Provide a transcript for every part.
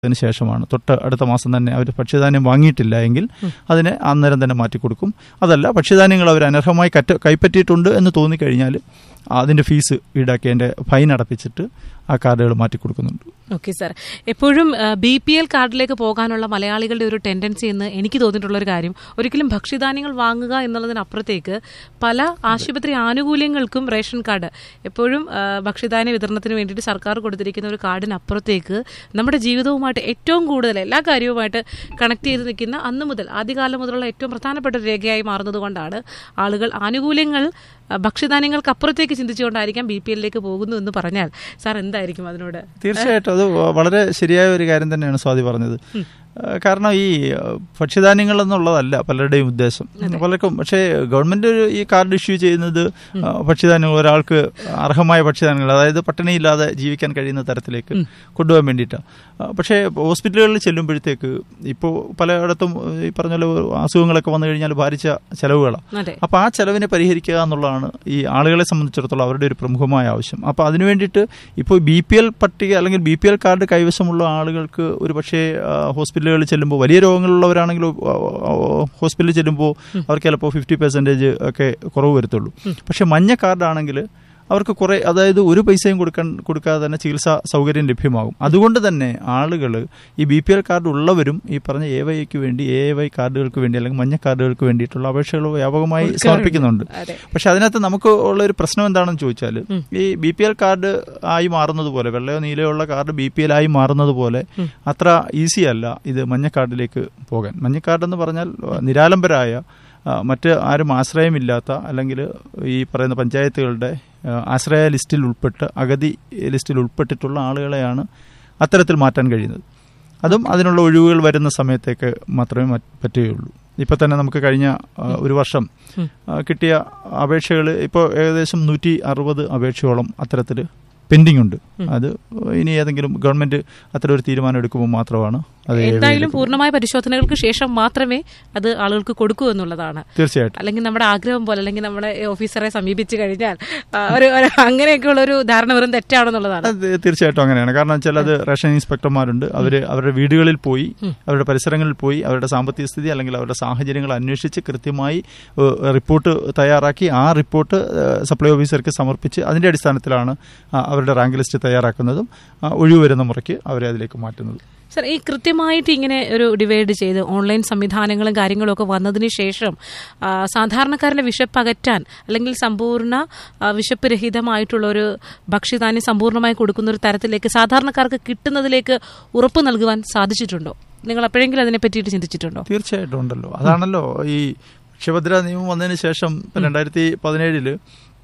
അതിന് ശേഷമാണ് തൊട്ട് അടുത്ത മാസം തന്നെ അവർ ഭക്ഷ്യധാന്യം വാങ്ങിയിട്ടില്ല എങ്കിൽ അതിനെ അന്നേരം തന്നെ മാറ്റിക്കൊടുക്കും അതല്ല ഭക്ഷ്യധാന്യങ്ങൾ അവർ അനർഹമായി കറ്റ കൈപ്പറ്റിയിട്ടുണ്ട് എന്ന് തോന്നിക്കഴിഞ്ഞാൽ അതിൻ്റെ ഫീസ് ഈടാക്കി അതിൻ്റെ ഫൈൻ അടപ്പിച്ചിട്ട് ആ കാർഡുകൾ മാറ്റിക്കൊടുക്കുന്നുണ്ട് ഓക്കെ സാർ എപ്പോഴും ബി പി എൽ കാർഡിലേക്ക് പോകാനുള്ള മലയാളികളുടെ ഒരു ടെൻഡൻസി എന്ന് എനിക്ക് തോന്നിയിട്ടുള്ള ഒരു കാര്യം ഒരിക്കലും ഭക്ഷ്യധാന്യങ്ങൾ വാങ്ങുക എന്നുള്ളതിനപ്പുറത്തേക്ക് പല ആശുപത്രി ആനുകൂല്യങ്ങൾക്കും റേഷൻ കാർഡ് എപ്പോഴും ആ, ഭക്ഷ്യധാന്യ വിതരണത്തിന് വേണ്ടിയിട്ട് സർക്കാർ കൊടുത്തിരിക്കുന്ന ഒരു കാർഡിനപ്പുറത്തേക്ക് നമ്മുടെ ജീവിതവുമായിട്ട് ഏറ്റവും കൂടുതൽ എല്ലാ കാര്യവുമായിട്ട് കണക്ട് ചെയ്ത് നിൽക്കുന്ന അന്ന് മുതൽ ആദ്യകാലം മുതലുള്ള ഏറ്റവും പ്രധാനപ്പെട്ട ഒരു രേഖയായി മാറുന്നത് കൊണ്ടാണ് ആളുകൾ ആനുകൂല്യങ്ങൾ ആ, ഭക്ഷ്യധാന്യങ്ങൾക്ക് അപ്പുറത്തേക്ക് ചിന്തിച്ചുകൊണ്ടായിരിക്കാം ബി പി എല്ലിലേക്ക് പോകുന്നു എന്ന് പറഞ്ഞാൽ സാർ എന്തായിരിക്കും അതിനോട് തീർച്ചയായിട്ടും അത് വ- വളരെ ശരിയായ ഒരു കാര്യം തന്നെയാണ് സ്വാതി പറഞ്ഞത് ആ, കാരണം ഈ ആ, ഭക്ഷ്യധാന്യങ്ങൾ എന്നുള്ളതല്ല പലരുടെയും ഉദ്ദേശം പലർക്കും പക്ഷേ ഗവൺമെന്റ് ഒരു ഈ കാർഡ് ഇഷ്യൂ ചെയ്യുന്നത് ആ, ഭക്ഷ്യധാന്യങ്ങൾ ഒരാൾക്ക് അർഹമായ ഭക്ഷ്യധാന്യങ്ങൾ അതായത് പട്ടിണിയില്ലാതെ ജീവിക്കാൻ കഴിയുന്ന തരത്തിലേക്ക് കൊണ്ടുപോകാൻ വേണ്ടിയിട്ടാണ് പക്ഷേ ഹോസ്പിറ്റലുകളിൽ ചെല്ലുമ്പോഴത്തേക്ക് ഇപ്പോൾ പലയിടത്തും ഈ പറഞ്ഞ പോലെ അസുഖങ്ങളൊക്കെ വന്നു കഴിഞ്ഞാൽ ഭാരിച്ച ചെലവുകളാണ് അതെ അപ്പോൾ ആ ചെലവിനെ പരിഹരിക്കുക എന്നുള്ളതാണ് ഈ ആളുകളെ സംബന്ധിച്ചിടത്തോളം അവരുടെ ഒരു പ്രമുഖമായ ആവശ്യം അപ്പോൾ അതിനുവേണ്ടിയിട്ട് ഇപ്പോൾ ബി പി എൽ പട്ടിക അല്ലെങ്കിൽ ബി പി എൽ കാർഡ് കൈവശമുള്ള ആളുകൾക്ക് ഒരു പക്ഷേ ആ, ഹോസ്പിറ്റലുകളിൽ ചെല്ലുമ്പോൾ വലിയ രോഗങ്ങളുള്ളവരാണെങ്കിൽ ആ, ആ, ഹോസ്പിറ്റലിൽ ചെല്ലുമ്പോൾ അവർക്ക് ചിലപ്പോൾ ഫിഫ്റ്റി പെർസെൻറ്റേജ് ഒക്കെ കുറവ് വരത്തുള്ളൂ പക്ഷേ മഞ്ഞ കാർഡാണെങ്കിൽ അവർക്ക് കുറെ അതായത് ഒരു പൈസയും കൊടുക്കാൻ കൊടുക്കാതെ തന്നെ ചികിത്സാ സൗകര്യം ലഭ്യമാകും അതുകൊണ്ട് തന്നെ ആളുകൾ ഈ ബി പി എൽ കാർഡ് ഉള്ളവരും ഈ പറഞ്ഞ എ വൈക്ക് വേണ്ടി എ വൈ കാർഡുകൾക്ക് വേണ്ടി അല്ലെങ്കിൽ മഞ്ഞ കാർഡുകൾക്ക് വേണ്ടിയിട്ടുള്ള അപേക്ഷകൾ വ്യാപകമായി സമർപ്പിക്കുന്നുണ്ട് അതെ പക്ഷെ അതിനകത്ത് നമുക്ക് ഉള്ള ഒരു പ്രശ്നം എന്താണെന്ന് ചോദിച്ചാൽ ഈ ബി പി എൽ കാർഡ് ആയി മാറുന്നത് പോലെ വെള്ളയോ നീലയോ ഉള്ള കാർഡ് ബി പി എൽ ആയി മാറുന്നത് പോലെ അത്ര ഈസി അല്ല ഇത് മഞ്ഞ കാർഡിലേക്ക് പോകാൻ മഞ്ഞ കാർഡ് എന്ന് പറഞ്ഞാൽ നിരാലംബരായ ആ, മറ്റ് ആരും ആശ്രയമില്ലാത്ത അല്ലെങ്കിൽ ഈ പറയുന്ന പഞ്ചായത്തുകളുടെ ആ, ആശ്രയ ലിസ്റ്റിൽ ഉൾപ്പെട്ട് അഗതി ലിസ്റ്റിൽ ഉൾപ്പെട്ടിട്ടുള്ള ആളുകളെയാണ് അത്തരത്തിൽ മാറ്റാൻ കഴിയുന്നത് അതും അതിനുള്ള ഒഴിവുകൾ വരുന്ന സമയത്തേക്ക് മാത്രമേ മറ്റ് പറ്റുകയുള്ളൂ ഇപ്പം തന്നെ നമുക്ക് കഴിഞ്ഞ ആ, ഒരു വർഷം ആ, കിട്ടിയ അപേക്ഷകൾ ഇപ്പോൾ ഏകദേശം നൂറ്റി അറുപത് അപേക്ഷയോളം അത്തരത്തിൽ പെൻഡിംഗ് ഉണ്ട് അത് ഇനി ഏതെങ്കിലും ഗവൺമെന്റ് അത്തരം ഒരു തീരുമാനം എടുക്കുമ്പോൾ മാത്രമാണ് അത് എന്തായാലും പൂർണ്ണമായ പരിശോധനകൾക്ക് ശേഷം മാത്രമേ അത് ആളുകൾക്ക് കൊടുക്കൂ എന്നുള്ളതാണ് തീർച്ചയായിട്ടും അല്ലെങ്കിൽ നമ്മുടെ ആഗ്രഹം പോലെ അല്ലെങ്കിൽ നമ്മുടെ ഓഫീസറെ സമീപിച്ചു കഴിഞ്ഞാൽ ആ, ഒരു ഒരു അങ്ങനെയൊക്കെയുള്ള ഒരു ധാരണ വെറും തെറ്റാണെന്നുള്ളതാണ് അത് തീർച്ചയായിട്ടും അങ്ങനെയാണ് കാരണം വെച്ചാൽ അത് റേഷൻ ഇൻസ്പെക്ടർമാരുണ്ട് അവർ അവരുടെ വീടുകളിൽ പോയി അവരുടെ പരിസരങ്ങളിൽ പോയി അവരുടെ സാമ്പത്തിക സ്ഥിതി അല്ലെങ്കിൽ അവരുടെ സാഹചര്യങ്ങൾ അന്വേഷിച്ച് കൃത്യമായി ഏഹ്, റിപ്പോർട്ട് തയ്യാറാക്കി ആ റിപ്പോർട്ട് ഏഹ്, സപ്ലൈ ഓഫീസർക്ക് സമർപ്പിച്ച് അതിന്റെ അടിസ്ഥാനത്തിലാണ് ആ, അവരുടെ റാങ്ക് ലിസ്റ്റ് തയ്യാറാക്കുന്നതും ആ, ഒഴിവ് വരുന്ന മുറയ്ക്ക് അവരെ അതിലേക്ക് മാറ്റുന്നത് സർ ഈ കൃത്യമായിട്ട് ഇങ്ങനെ ഒരു ഡിവൈഡ് ചെയ്ത് ഓൺലൈൻ സംവിധാനങ്ങളും കാര്യങ്ങളും ഒക്കെ വന്നതിന് ശേഷം ആ, സാധാരണക്കാരന്റെ വിശപ്പ് അകറ്റാൻ അല്ലെങ്കിൽ സമ്പൂർണ്ണ ആ, വിശപ്പ് രഹിതമായിട്ടുള്ള ഒരു ഭക്ഷ്യധാന്യം സമ്പൂർണ്ണമായി കൊടുക്കുന്ന ഒരു തരത്തിലേക്ക് സാധാരണക്കാർക്ക് കിട്ടുന്നതിലേക്ക് ഉറപ്പ് നൽകുവാൻ സാധിച്ചിട്ടുണ്ടോ നിങ്ങൾ എപ്പോഴെങ്കിലും അതിനെ പറ്റിയിട്ട് ചിന്തിച്ചിട്ടുണ്ടോ തീർച്ചയായിട്ടും ഉണ്ടല്ലോ അതാണല്ലോ ഈ ഭക്ഷ്യഭദ്ര നിയമം വന്നതിന് ശേഷം രണ്ടായിരത്തി പതിനേഴില്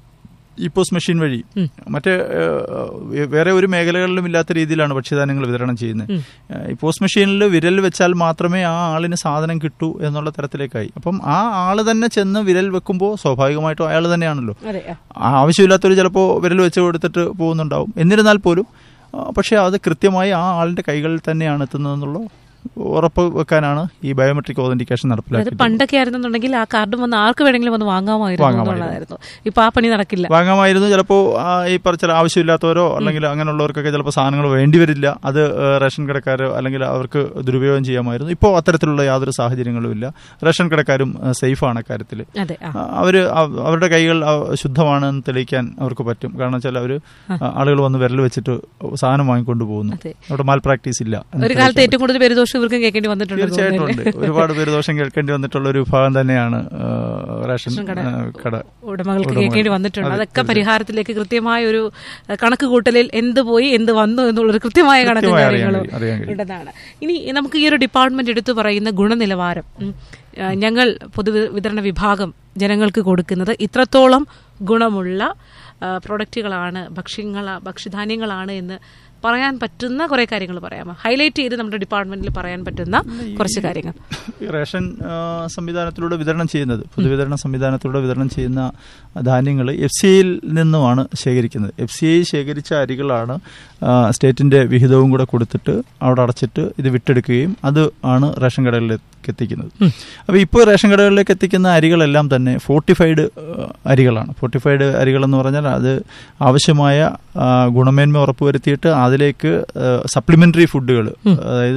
ഈ പോസ്റ്റ് മെഷീൻ വഴി മറ്റേ ഏഹ്, വേറെ ഒരു മേഖലകളിലും ഇല്ലാത്ത രീതിയിലാണ് ഭക്ഷ്യധാന്യങ്ങൾ വിതരണം ചെയ്യുന്നത് ഏഹ്, ഈ പോസ്റ്റ് മെഷീനിൽ വിരൽ വെച്ചാൽ മാത്രമേ ആ ആളിന് സാധനം കിട്ടൂ എന്നുള്ള തരത്തിലേക്കായി അപ്പം ആ ആള് തന്നെ ചെന്ന് വിരൽ വെക്കുമ്പോൾ സ്വാഭാവികമായിട്ടും അയാൾ തന്നെയാണല്ലോ അതെ ആ ആവശ്യമില്ലാത്തവർ ചിലപ്പോൾ വിരൽ വെച്ച് കൊടുത്തിട്ട് പോകുന്നുണ്ടാവും എന്നിരുന്നാൽ പോലും ആ, പക്ഷേ അത് കൃത്യമായി ആ ആളിന്റെ കൈകളിൽ തന്നെയാണ് എത്തുന്നതെന്നുള്ള ഉറപ്പ് വെക്കാനാണ് ഈ ബയോമെട്രിക് ഓതന്റിക്കേഷൻ അതായത് നടപ്പിലാക്കിയത് പണ്ടൊക്കെ ആയിരുന്നുണ്ടെങ്കിൽ ആ കാർഡ് വന്ന് ആർക്ക് വേണമെങ്കിലും വന്ന് വാങ്ങാമായിരുന്നു വാങ്ങാമായിരുന്നു. എന്നുള്ളതായിരുന്നു ഇപ്പൊ ആ പണി നടക്കില്ല വാങ്ങാമായിരുന്നു ചിലപ്പോൾ ഈ പറഞ്ഞ ചില ആവശ്യമില്ലാത്തവരോ അല്ലെങ്കിൽ അങ്ങനെയുള്ളവർക്കൊക്കെ ചിലപ്പോൾ സാധനങ്ങൾ വേണ്ടി വരില്ല അത് ഏഹ്, റേഷൻ കടക്കാരോ അല്ലെങ്കിൽ അവർക്ക് ദുരുപയോഗം ചെയ്യാമായിരുന്നു ഇപ്പോൾ അത്തരത്തിലുള്ള യാതൊരു സാഹചര്യങ്ങളും ഇല്ല റേഷൻ കടക്കാരും സേഫാണ് അക്കാര്യത്തിൽ അതെ ആ അവർ അവരുടെ കൈകൾ ആ, ശുദ്ധമാണെന്ന് തെളിയിക്കാൻ അവർക്ക് പറ്റും കാരണം വെച്ചാൽ അവർ ആളുകൾ വന്ന് വിരൽ വെച്ചിട്ട് സാധനം വാങ്ങിക്കൊണ്ട് പോകുന്നു അതെ. അവിടെ മാൽ പ്രാക്ടീസ് ഇല്ല എന്ന് ഒരു കാലത്ത് ഏറ്റവും കൂടുതൽ പേരുദോഷം ഇവർക്കും കേൾക്കേണ്ടി വന്നിട്ടുണ്ട് തീർച്ചയായിട്ടും ഉണ്ട് ഒരുപാട് പേര് ദോഷം കേൾക്കേണ്ടി വന്നിട്ടുള്ള ഒരു വിഭാഗം തന്നെയാണ് ആ, റേഷൻ ആ, കട ഉടമകൾക്ക് ഉടമകൾ. കേൾക്കേണ്ടി വന്നിട്ടുണ്ട് അതെ, അതൊക്കെ പരിഹാരത്തിലേക്ക് കൃത്യമായ ഒരു അഹ്, കണക്ക് കൂട്ടലിൽ എന്ത് പോയി എന്ത് വന്നു എന്നുള്ളൊരു കൃത്യമായ കണക്ക് കൃത്യമായി അറിയാൻ കാര്യങ്ങളും കഴിയും, അറിയാൻ കഴിയും. ഉണ്ടെന്നാണ് ഇനി നമുക്ക് ഈ ഒരു ഡിപ്പാർട്ട്മെന്റ് എടുത്തു പറയുന്ന ഗുണനിലവാരം ഉം, അഹ്, ഞങ്ങൾ പൊതുവിതരണ വിഭാഗം ജനങ്ങൾക്ക് കൊടുക്കുന്നത് ഇത്രത്തോളം ഗുണമുള്ള അഹ്, പ്രൊഡക്റ്റുകളാണ് ഭക്ഷ്യങ്ങൾ ഭക്ഷ്യധാന്യങ്ങളാണ് എന്ന് പറയാൻ പറ്റുന്ന കുറെ കാര്യങ്ങൾ പറയാമോ ഹൈലൈറ്റ് ചെയ്ത് നമ്മുടെ ഡിപ്പാർട്ട്മെന്റിൽ പറയാൻ പറ്റുന്ന കുറച്ച് കാര്യങ്ങൾ ഈ റേഷൻ ആ, സംവിധാനത്തിലൂടെ വിതരണം ചെയ്യുന്നത് പൊതുവിതരണ സംവിധാനത്തിലൂടെ വിതരണം ചെയ്യുന്ന ധാന്യങ്ങൾ എഫ് സി ഐയിൽ നിന്നുമാണ് ശേഖരിക്കുന്നത് എഫ് സി ഐ ശേഖരിച്ച അരികളാണ് ആ, സ്റ്റേറ്റിന്റെ വിഹിതവും കൂടെ കൊടുത്തിട്ട് അവിടെ അടച്ചിട്ട് ഇത് വിട്ടെടുക്കുകയും അത് ആണ് റേഷൻ കടകളിലേക്ക് എത്തിക്കുന്നത് അപ്പോൾ ഇപ്പോൾ റേഷൻ കടകളിലേക്ക് എത്തിക്കുന്ന അരികളെല്ലാം തന്നെ ഫോർട്ടിഫൈഡ് അരികളാണ് ഫോർട്ടിഫൈഡ് അരികൾ എന്ന് പറഞ്ഞാൽ അത് ആവശ്യമായ ആ, ഗുണമേന്മ ഉറപ്പുവരുത്തിയിട്ട് അതിലേക്ക് സപ്ലിമെന്ററി ഫുഡുകൾ അതായത്